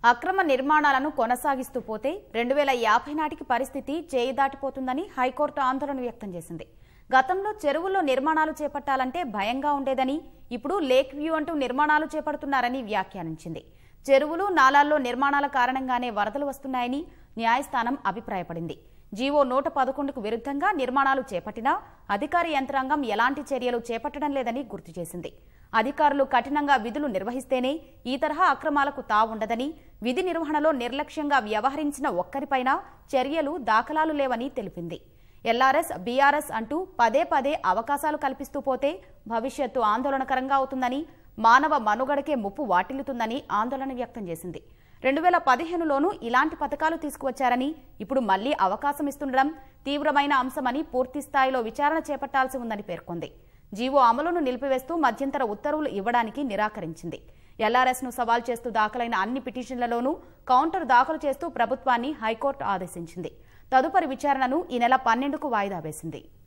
అక్రమ నిర్మాణాలను కొనసాగిస్తూ పోతే రెండు వేల యాభై నాటికి పరిస్థితి చేయి దాటిపోతుందని హైకోర్టు ఆందోళన వ్యక్తం చేసింది గతంలో చెరువుల్లో నిర్మాణాలు చేపట్టాలంటే భయంగా ఉండేదని ఇప్పుడు లేక్ వ్యూ అంటూ నిర్మాణాలు చేపడుతున్నారని వ్యాఖ్యానించింది చెరువులు నాలాల్లో నిర్మాణాల కారణంగానే వరదలు వస్తున్నాయని న్యాయస్థానం అభిప్రాయపడింది జీవో నూట పదకొండుకు విరుద్ధంగా నిర్మాణాలు చేపట్టినా అధికార యంత్రాంగం ఎలాంటి చర్యలు చేపట్టడం లేదని గుర్తు చేసింది అధికారులు కఠినంగా విధులు నిర్వహిస్తేనే ఈ తరహా అక్రమాలకు తావుండదని విధి నిర్వహణలో నిర్లక్ష్యంగా వ్యవహరించిన ఒక్కరిపైన చర్యలు దాఖలాలు లేవని తెలిపింది ఎల్ఆర్ఎస్ బీఆర్ఎస్ అంటూ పదే పదే అవకాశాలు కల్పిస్తూ పోతే భవిష్యత్తు ఆందోళనకరంగా అవుతుందని మానవ మనుగడకే ముప్పు వాటిల్లుతుందని ఆందోళన వ్యక్తం చేసింది రెండు వేల పదిహేనులోనూ ఇలాంటి పథకాలు తీసుకువచ్చారని ఇప్పుడు మళ్లీ అవకాశం ఇస్తుండడం తీవ్రమైన అంశమని పూర్తి స్థాయిలో విచారణ చేపట్టాల్సి ఉందని పేర్కొంది జీవో అమలును నిలిపివేస్తూ మధ్యంతర ఉత్తర్వులు ఇవ్వడానికి నిరాకరించింది ఎల్ఆర్ఎస్ ను సవాల్ చేస్తూ దాఖలైన అన్ని పిటిషన్లలోనూ కౌంటర్ దాఖలు చేస్తూ ప్రభుత్వాన్ని హైకోర్టు ఆదేశించింది తదుపరి విచారణను ఈ నెల పన్నెండుకు వాయిదా వేసింది